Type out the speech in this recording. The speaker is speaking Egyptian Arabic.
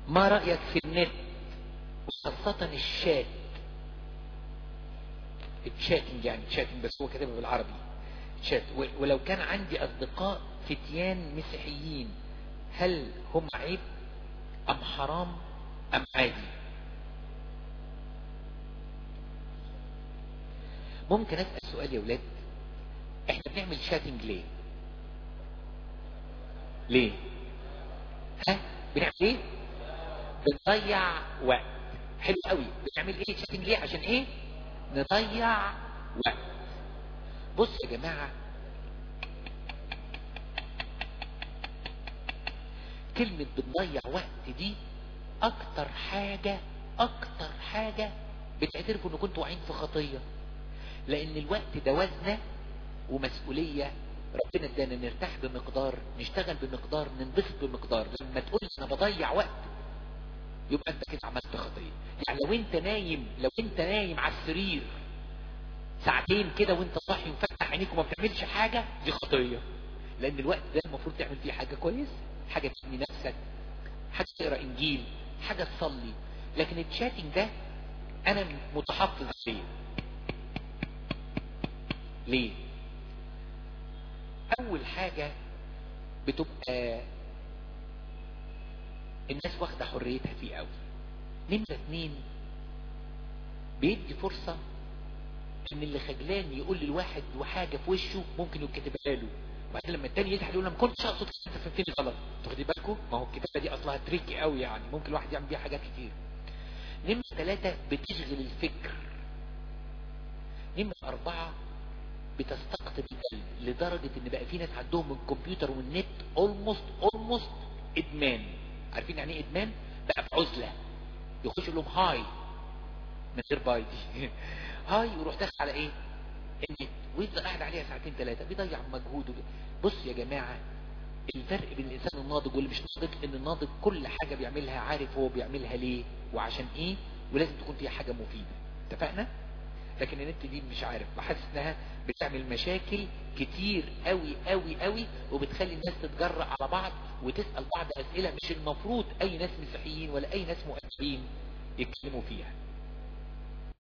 ما رأيك في النت وخاصة الشات الشاتنج يعني تشاتنج بس هو كاتبها بالعربي شات ولو كان عندي أصدقاء فتيان مسيحيين هل هم عيب أم حرام أم عادي ممكن أسأل سؤال يا ولاد احنا بنعمل شاتنج ليه ليه ها بنعمل ايه بنضيع وقت حلو قوي بنعمل ايه شاتنج ليه عشان ايه نضيع وقت بص يا جماعة كلمة بنضيع وقت دي اكتر حاجة اكتر حاجة بتعترفوا ان كنتوا واقعين في خطية لان الوقت ده وزنه ومسؤولية ربنا ادانا نرتاح بمقدار نشتغل بمقدار ننبسط بمقدار لما تقول انا بضيع وقت يبقى انت كده عملت خطية يعني لو انت نايم لو انت نايم على السرير ساعتين كده وانت صاحي ومفتح عينيك وما بتعملش حاجة دي خطية لان الوقت ده المفروض تعمل فيه حاجة كويس حاجة تبني نفسك حاجة تقرا انجيل حاجة تصلي لكن الشاتنج ده انا متحفظ عليه ليه اول حاجة بتبقى الناس واخدة حريتها فيه قوي نمرة اتنين بيدي فرصة ان اللي خجلان يقول للواحد وحاجة في وشه ممكن يكتبها له وبعدين لما التاني يزعل يقول انا ما كنتش اقصد انت فهمتني غلط تاخدي بالكم ما هو الكتابة دي اصلها تريكي قوي يعني ممكن الواحد يعمل بيها حاجات كتير نمرة ثلاثة بتشغل الفكر نمرة أربعة بتستقطب القلب لدرجة ان بقى في ناس عندهم الكمبيوتر والنت اولموست اولموست ادمان عارفين يعني ايه ادمان بقى في عزلة يخش لهم هاي من غير باي دي هاي ويروح داخل على ايه النت ويفضل قاعد عليها ساعتين ثلاثة بيضيع مجهوده بص يا جماعة الفرق بين الانسان الناضج واللي مش ناضج ان الناضج كل حاجة بيعملها عارف هو بيعملها ليه وعشان ايه ولازم تكون فيها حاجة مفيدة اتفقنا لكن النت دي مش عارف بحس انها بتعمل مشاكل كتير قوي قوي قوي وبتخلي الناس تتجرأ على بعض وتسأل بعض اسئلة مش المفروض اي ناس مسيحيين ولا اي ناس مؤثرين يتكلموا فيها